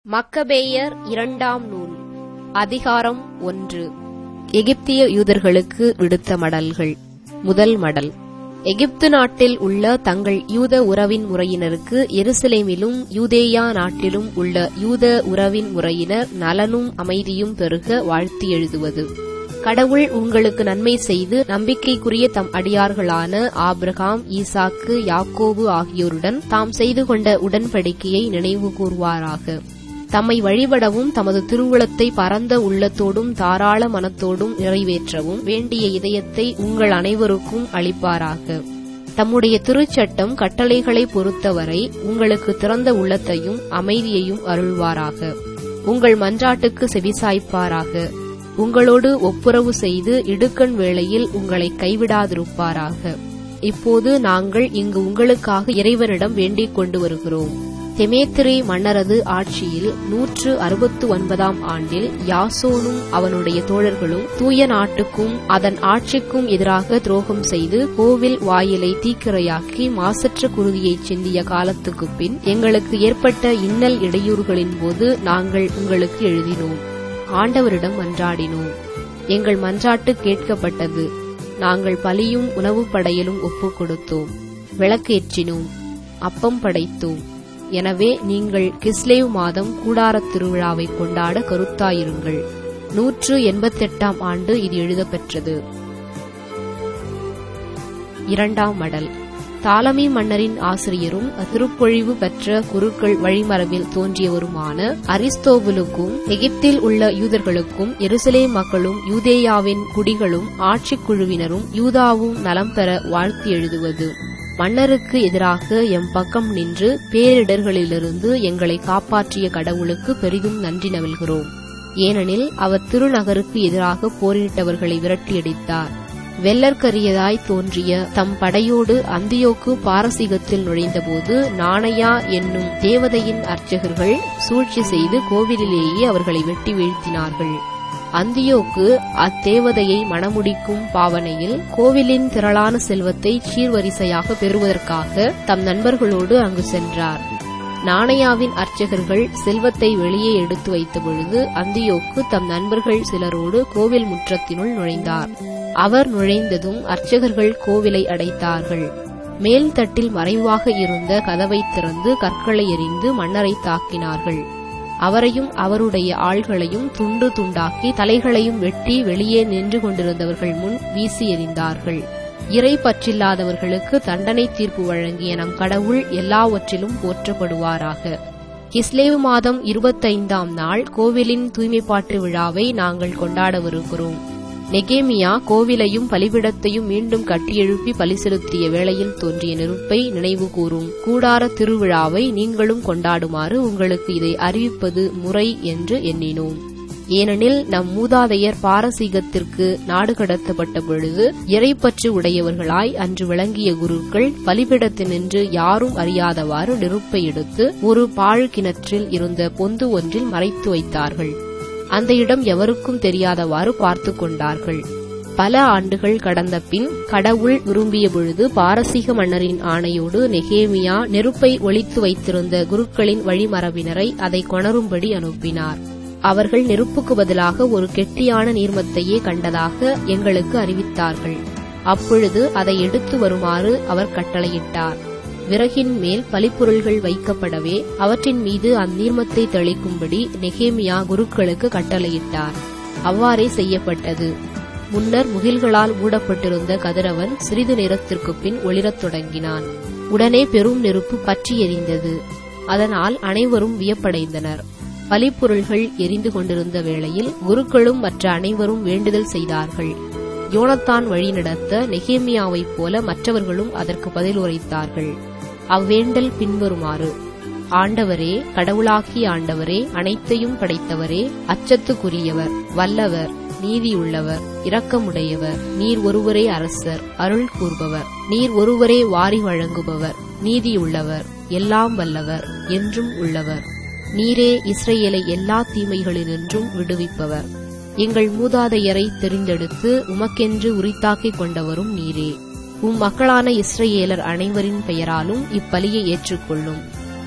மக்கபேயர் இரண்டாம் நூல் அதிகாரம் ஒன்று எகிப்திய யூதர்களுக்கு விடுத்த மடல்கள் முதல் மடல் எகிப்து நாட்டில் உள்ள தங்கள் யூத உறவின் முறையினருக்கு எருசலேமிலும் யூதேயா நாட்டிலும் உள்ள யூத உறவின் முறையினர் நலனும் அமைதியும் பெருக வாழ்த்தி எழுதுவது கடவுள் உங்களுக்கு நன்மை செய்து நம்பிக்கைக்குரிய தம் அடியார்களான ஆபிரகாம் ஈசாக்கு யாக்கோபு ஆகியோருடன் தாம் செய்து கொண்ட உடன்படிக்கையை நினைவு கூர்வாராக தம்மை வழிபடவும் தமது திருவுளத்தை பரந்த உள்ளத்தோடும் தாராள மனத்தோடும் நிறைவேற்றவும் வேண்டிய இதயத்தை உங்கள் அனைவருக்கும் அளிப்பாராக தம்முடைய திருச்சட்டம் கட்டளைகளை பொறுத்தவரை உங்களுக்கு திறந்த உள்ளத்தையும் அமைதியையும் அருள்வாராக உங்கள் மன்றாட்டுக்கு செவிசாய்ப்பாராக உங்களோடு ஒப்புரவு செய்து இடுக்கண் வேளையில் உங்களை கைவிடாதிருப்பாராக இப்போது நாங்கள் இங்கு உங்களுக்காக இறைவனிடம் வேண்டிக் கொண்டு வருகிறோம் தெமேத்திரி மன்னரது ஆட்சியில் நூற்று அறுபத்து ஒன்பதாம் ஆண்டில் யாசோனும் அவனுடைய தோழர்களும் தூய நாட்டுக்கும் அதன் ஆட்சிக்கும் எதிராக துரோகம் செய்து கோவில் வாயிலை தீக்கிரையாக்கி மாசற்ற குருதியை சிந்திய காலத்துக்குப் பின் எங்களுக்கு ஏற்பட்ட இன்னல் இடையூறுகளின் போது நாங்கள் உங்களுக்கு எழுதினோம் ஆண்டவரிடம் மன்றாடினோம் எங்கள் மன்றாட்டு கேட்கப்பட்டது நாங்கள் பலியும் உணவுப் படையலும் ஒப்புக் கொடுத்தோம் விளக்கேற்றினோம் அப்பம் படைத்தோம் எனவே நீங்கள் கிஸ்லேவ் மாதம் கூடாரத் திருவிழாவை கொண்டாட கருத்தாயிருங்கள் நூற்று எண்பத்தெட்டாம் ஆண்டு இது எழுதப்பெற்றது இரண்டாம் மடல் தாலமி மன்னரின் ஆசிரியரும் திருப்பொழிவு பெற்ற குருக்கள் வழிமரபில் தோன்றியவருமான அரிஸ்தோபுலுக்கும் எகிப்தில் உள்ள யூதர்களுக்கும் எருசலேம் மக்களும் யூதேயாவின் குடிகளும் ஆட்சிக் குழுவினரும் யூதாவும் நலம் பெற வாழ்த்தி எழுதுவது மன்னருக்கு எதிராக எம் பக்கம் நின்று பேரிடர்களிலிருந்து எங்களை காப்பாற்றிய கடவுளுக்கு பெரிதும் நன்றி நவில்கிறோம் ஏனெனில் அவர் திருநகருக்கு எதிராக போரிட்டவர்களை விரட்டியடித்தார் வெள்ளற்கரியதாய் தோன்றிய தம் படையோடு அந்தியோக்கு பாரசீகத்தில் நுழைந்தபோது நாணயா என்னும் தேவதையின் அர்ச்சகர்கள் சூழ்ச்சி செய்து கோவிலிலேயே அவர்களை வெட்டி வீழ்த்தினார்கள் அந்தியோக்கு அத்தேவதையை மணமுடிக்கும் பாவனையில் கோவிலின் திரளான செல்வத்தை சீர்வரிசையாக பெறுவதற்காக தம் நண்பர்களோடு அங்கு சென்றார் நாணயாவின் அர்ச்சகர்கள் செல்வத்தை வெளியே எடுத்து வைத்த பொழுது அந்தியோக்கு தம் நண்பர்கள் சிலரோடு கோவில் முற்றத்தினுள் நுழைந்தார் அவர் நுழைந்ததும் அர்ச்சகர்கள் கோவிலை அடைத்தார்கள் மேல் தட்டில் மறைவாக இருந்த கதவை திறந்து கற்களை எறிந்து மன்னரை தாக்கினார்கள் அவரையும் அவருடைய ஆள்களையும் துண்டு துண்டாக்கி தலைகளையும் வெட்டி வெளியே நின்று கொண்டிருந்தவர்கள் முன் வீசி எறிந்தார்கள் இறை பற்றில்லாதவர்களுக்கு தண்டனை தீர்ப்பு வழங்கிய நம் கடவுள் எல்லாவற்றிலும் போற்றப்படுவாராக கிஸ்லேவு மாதம் இருபத்தைந்தாம் நாள் கோவிலின் தூய்மைப்பாட்டு விழாவை நாங்கள் கொண்டாடவிருக்கிறோம் நெகேமியா கோவிலையும் பலிபிடத்தையும் மீண்டும் கட்டியெழுப்பி பலி செலுத்திய வேளையில் தோன்றிய நெருப்பை நினைவு கூறும் கூடார திருவிழாவை நீங்களும் கொண்டாடுமாறு உங்களுக்கு இதை அறிவிப்பது முறை என்று எண்ணினோம் ஏனெனில் நம் மூதாதையர் பாரசீகத்திற்கு நாடு கடத்தப்பட்ட பொழுது இறைப்பற்று உடையவர்களாய் அன்று விளங்கிய குருக்கள் பலிபிடத்தினின்று யாரும் அறியாதவாறு நெருப்பை எடுத்து ஒரு பாழ் கிணற்றில் இருந்த பொந்து ஒன்றில் மறைத்து வைத்தார்கள் அந்த இடம் எவருக்கும் தெரியாதவாறு பார்த்து கொண்டார்கள் பல ஆண்டுகள் கடந்த பின் கடவுள் விரும்பிய பொழுது பாரசீக மன்னரின் ஆணையோடு நெகேமியா நெருப்பை ஒழித்து வைத்திருந்த குருக்களின் வழிமரபினரை அதை கொணரும்படி அனுப்பினார் அவர்கள் நெருப்புக்கு பதிலாக ஒரு கெட்டியான நீர்மத்தையே கண்டதாக எங்களுக்கு அறிவித்தார்கள் அப்பொழுது அதை எடுத்து வருமாறு அவர் கட்டளையிட்டார் விறகின் மேல் பலிப்பொருள்கள் வைக்கப்படவே அவற்றின் மீது அந்நீர்மத்தை தெளிக்கும்படி நெகேமியா குருக்களுக்கு கட்டளையிட்டார் அவ்வாறே செய்யப்பட்டது முன்னர் முகில்களால் மூடப்பட்டிருந்த கதிரவன் சிறிது நேரத்திற்கு பின் ஒளிரத் தொடங்கினான் உடனே பெரும் நெருப்பு பற்றி எரிந்தது அதனால் அனைவரும் வியப்படைந்தனர் பலிப்பொருள்கள் எரிந்து கொண்டிருந்த வேளையில் குருக்களும் மற்ற அனைவரும் வேண்டுதல் செய்தார்கள் யோனத்தான் வழிநடத்த நெகேமியாவைப் போல மற்றவர்களும் அதற்கு பதில் உரைத்தார்கள் அவ்வேண்டல் பின்வருமாறு ஆண்டவரே கடவுளாகிய ஆண்டவரே அனைத்தையும் படைத்தவரே அச்சத்துக்குரியவர் வல்லவர் நீதியுள்ளவர் இரக்கமுடையவர் நீர் ஒருவரே அரசர் அருள் கூறுபவர் நீர் ஒருவரே வாரி வழங்குபவர் நீதியுள்ளவர் எல்லாம் வல்லவர் என்றும் உள்ளவர் நீரே இஸ்ரேலை எல்லா தீமைகளினின்றும் விடுவிப்பவர் எங்கள் மூதாதையரை தெரிந்தெடுத்து உமக்கென்று உரித்தாக்கிக் கொண்டவரும் நீரே உம் மக்களான இஸ்ரேலர் அனைவரின் பெயராலும் இப்பலியை ஏற்றுக்கொள்ளும்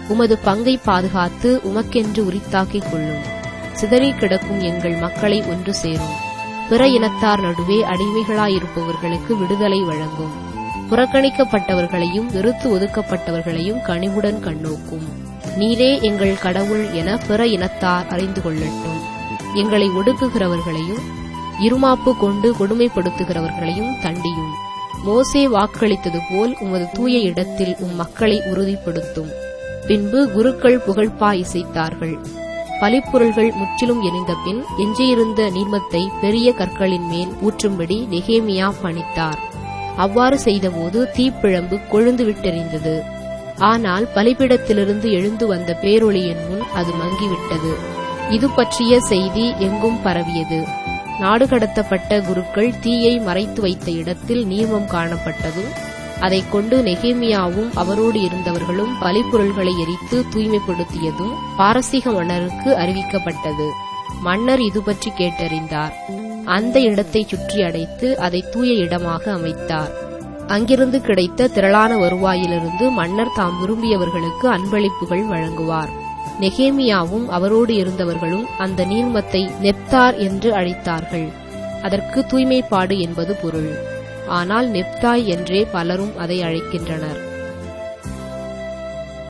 உமது பங்கை பாதுகாத்து உமக்கென்று உரித்தாக்கிக் கொள்ளும் சிதறி கிடக்கும் எங்கள் மக்களை ஒன்று சேரும் பிற இனத்தார் நடுவே அடிமைகளாயிருப்பவர்களுக்கு விடுதலை வழங்கும் புறக்கணிக்கப்பட்டவர்களையும் வெறுத்து ஒதுக்கப்பட்டவர்களையும் கனிவுடன் கண்ணோக்கும் நீரே எங்கள் கடவுள் என பிற இனத்தார் அறிந்து கொள்ளட்டும் எங்களை ஒடுக்குகிறவர்களையும் இருமாப்பு கொண்டு கொடுமைப்படுத்துகிறவர்களையும் தண்டியும் மோசே வாக்களித்தது போல் உமது தூய இடத்தில் உம் மக்களை உறுதிப்படுத்தும் பின்பு குருக்கள் புகழ்பா இசைத்தார்கள் பலிப்பொருள்கள் முற்றிலும் எரிந்த பின் எஞ்சியிருந்த நீர்மத்தை பெரிய கற்களின் மேல் ஊற்றும்படி நெகேமியா பணித்தார் அவ்வாறு செய்தபோது தீப்பிழம்பு கொழுந்து விட்டெறிந்தது ஆனால் பலிபிடத்திலிருந்து எழுந்து வந்த பேரொளியின் முன் அது மங்கிவிட்டது இது பற்றிய செய்தி எங்கும் பரவியது நாடு கடத்தப்பட்ட குருக்கள் தீயை மறைத்து வைத்த இடத்தில் நீர்மம் காணப்பட்டதும் அதைக் கொண்டு நெகேமியாவும் அவரோடு இருந்தவர்களும் பலிப்பொருள்களை எரித்து தூய்மைப்படுத்தியதும் பாரசீக மன்னருக்கு அறிவிக்கப்பட்டது மன்னர் இது பற்றி கேட்டறிந்தார் அந்த இடத்தை சுற்றி அடைத்து அதை தூய இடமாக அமைத்தார் அங்கிருந்து கிடைத்த திரளான வருவாயிலிருந்து மன்னர் தாம் விரும்பியவர்களுக்கு அன்பளிப்புகள் வழங்குவார் நெகேமியாவும் அவரோடு இருந்தவர்களும் அந்த நீர்மத்தை நெப்தார் என்று அழைத்தார்கள் அதற்கு தூய்மைப்பாடு என்பது பொருள் ஆனால் நெப்தாய் என்றே பலரும் அதை அழைக்கின்றனர்